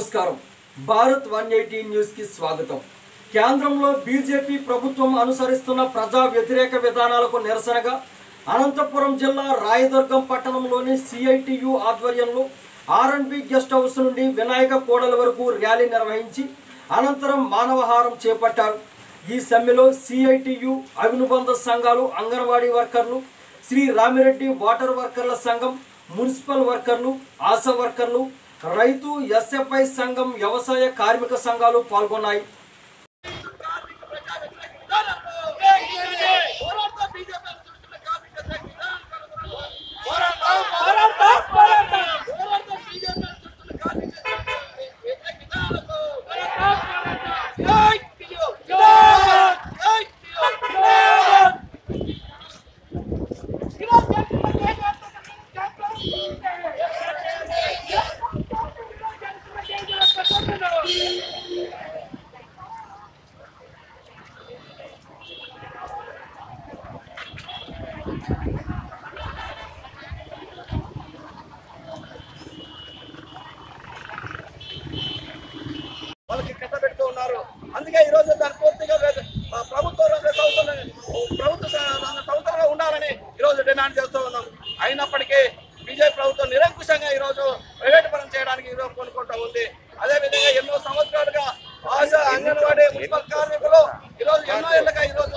నమస్కారం Bharat one eighty news కి స్వాగతం కేంద్రంలో బీజేపీ ప్రభుత్వం అనుసరిస్తున్న ప్రజా వ్యతిరేక విధానాలకు నిరసనగా అనంతపురం జిల్లా రాయదుర్గం పట్టణంలోని సిఐటియు ఆధ్వర్యంలో ఆర్ఎన్బి గెస్ట్ హౌస్ నుండి వినాయక కోడల వరకు ర్యాలీ నిర్వహించి అనంతరం మానవహారం చేపట్టారు ఈ సమ్మెలో సిఐటియు అవినుబంధ సంఘాలు అంగన్వాడీ వర్కర్లు శ్రీ రామిరెడ్డి వాటర్ వర్కర్ల సంఘం మున్సిపల్ వర్కర్లు ఆశా వర్కర్లు రైతు ఎస్ఎఫ్ఐ సంఘం వ్యవసాయ కార్మిక సంఘాలు పాల్గొన్నాయి వాళ్ళకి కట్టబెడుతూ ఉన్నారు అందుకే ఈ రోజు దాని పూర్తిగా వే- ఆ ప్రభుత్వ రంగ సంస్థలు ప్రభుత్వ స- రంగ సంస్థలుగా ఉండాలని ఈ రోజు డిమాండ్ చేస్తూ ఉన్నాం అయినప్పటికీ బీజేపీ ప్రభుత్వం నిరంకుశంగా ఈ రోజు ప్రైవేట్ పరం చేయడానికి ఈరోజు కొనుక్కుంటూ ఉంది అదే విధంగా ఎన్నో సంవత్సరాలుగా ఆశ అంగన్వాడీ మున్సిపల్ కార్మికులు ఈ రోజు ఎన్నో ఏళ్ళగా ఈ రోజు